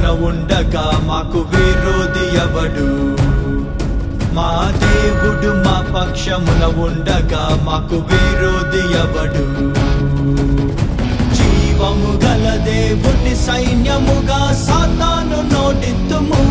ఉండగా మాకు విరోధి ఎవడు మా దేవుడు మా పక్షమున ఉండగా మాకు విరోధి ఎవడు జీవము గల దేవుని సైన్యముగా సాతాను నోటిత్తుము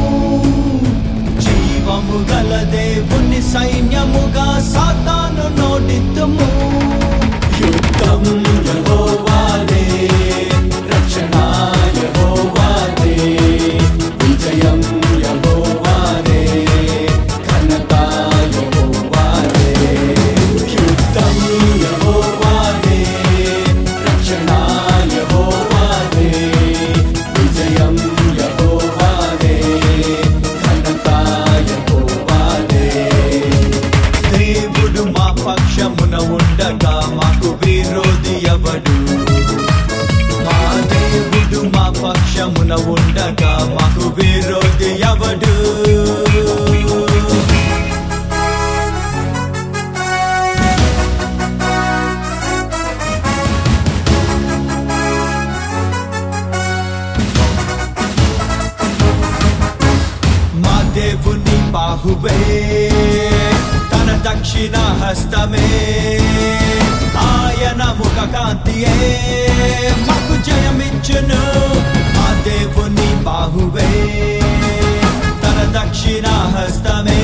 జీవము గల దేవుని సైన్యముగా సాతాను నోటిత్తుము యుద్ధం యెహోవాదే రక్షణ యెహోవాదే విజయం యెహోవాదే ఘనత యెహోవాదే యుద్ధం యెహోవాదే రక్షణ యెహోవాదే విజయం యెహోవాదే ఘనత యెహోవాదే దేవుడు మా పక్షమున ఉండగా మాకు విరోధి ఎవడు మా దేవుడు మా పక్షమున ఉండగా మాకు విరోధి ఎవడు మా దేవుని బాహువే తన దక్షిణ హస్తమే ఆయన ముఖ కాంతియే మాకు జయమిచ్చును మా దేవుని బాహువే తన దక్షిణ హస్తమే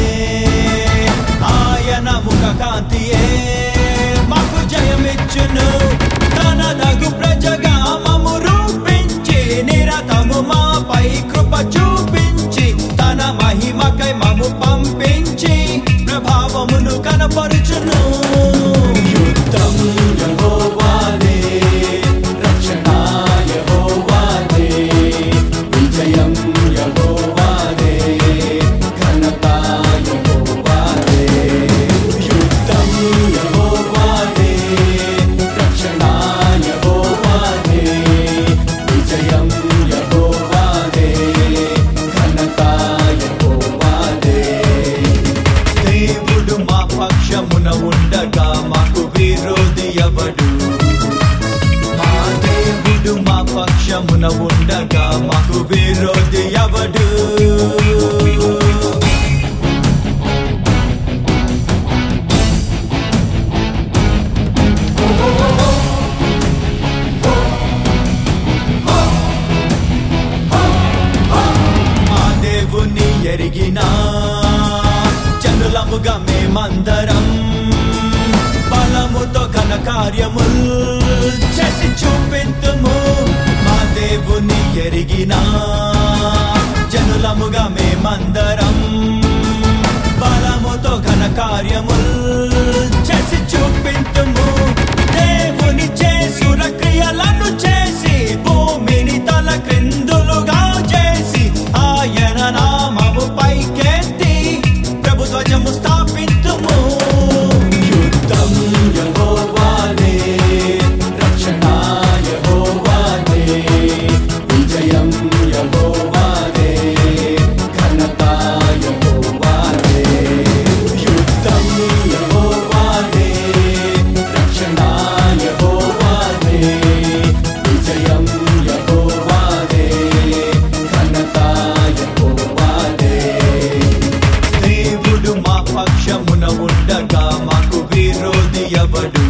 ఆయన ముఖ కాంతియే మాకు జయమిచ్చును తన దగు ప్రజగా మము రూపించి నిరతము మాపై కృప చూపించి తన మహిమకై మము పంపించి ప్రభావమును కనపరుచును యుద్ధం యెహోవాదే రక్షణ యెహోవాదే విజయం యెహోవాదే ఘనత యెహోవాదే యుద్ధం యెహోవాదే రక్షణ యెహోవాదే విజయం యెహోవాదే ఘనత యెహోవాదే దేవుడు మా పక్షమున ఉండగా మాకు విరోధి ఎవడు మా దేవుడు మా పక్షమున ఉండగా మాకు విరోధి ఎవడు మా దేవుని ఎరిగిన జనులముగా మేమందరం బలముతో ఘన కార్యముల్ చేసి చూపింతుము మా దేవుని ఎరిగిన జనులముగా మేమందరం బలముతో ఘన కార్యముల్ చేసి చూపింతుము దేవుని చేసుర క్రియలను చేసి భూమిని తల క్రిందులుగా చేసి ఆయన నామము పైకెత్తి ప్రభు ధ్వజము స్థాపింతుము యుద్ధం యెహోవాదే రక్షణ యెహోవాదే విజయం యెహోవాదే ఘనత యెహోవాదే యుద్ధం యెహోవాదే రక్షణ యెహోవాదే విజయం యెహోవాదే ఘనత యెహోవాదే దేవుడు మా పక్షమున ఉండగా మాకు విరోధి ఎవడు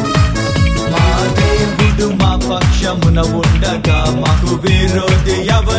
మా దేవుడు మా పక్షమున ఉండగా మాకు విరోధి ఎవడు